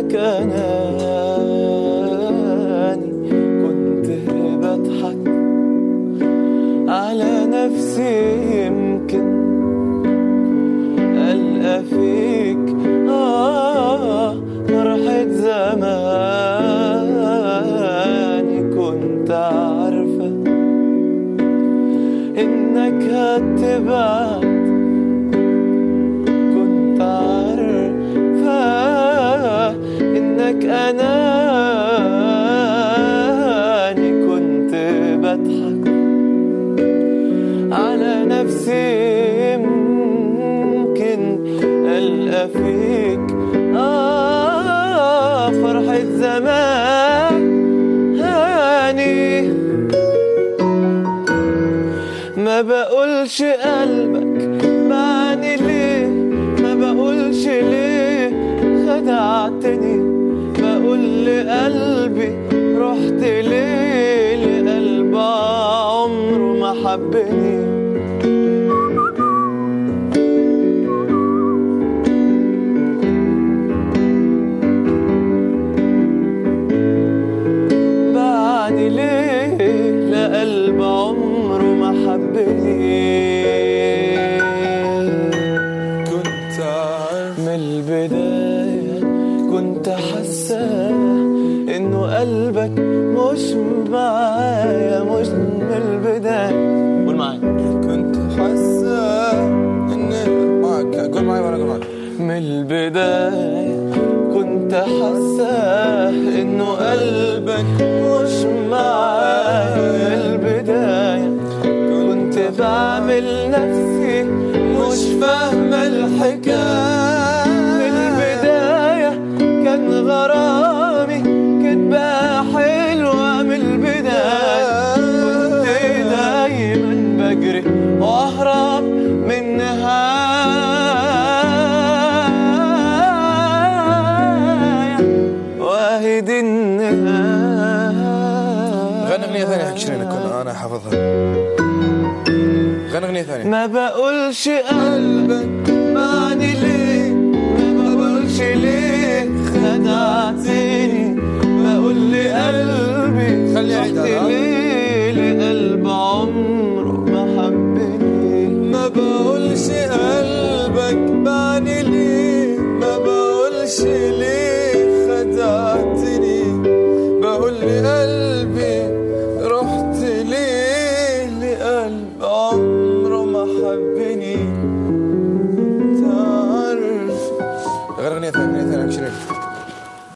إنك أناني كنت بضحك على نفسي يمكن ألقى فيك آه فرحة زماني كنت عارفة إنك هتبعد كنت عارفة إنك أناني كنت بضحك على نفسي يمكن ألقى فيك آه فرحة زماني ما بقولش قلبك معني ليه ما بقولش ليه خدعتني بقول لقلبي رحت ليه لقلب عمره ما حبني باعني ليه لقلب عمره ما حبني كنت عارف من البداية كنت حاسة إنه قلبك مش معايا مش من البداية قول معايا كنت حاسة إن معك قول معي وأنا أقول معك من البداية كنت حاسة إنه قلبك مش معايا من البداية كنت بعمل نفسي مش فاهمة الحكاية من البداية كان غرامي كدبة حلوة من البداية كنت دايما بجري واهرب من نهاية واهد النهاية غني أغنية ثانية حق شيرين أكون أنا حافظها غني أغنية ثانية ما بقولش قلبك معني ليه ما بقولش ليه خدعتني بقول لقلبي خليه يعيد رحت هذا. ليه لقلب عمره ما حبني ما بقولش قلبك بعني ليه ما بقولش ليه خدعتني بقول لقلبي رحت ليه لقلب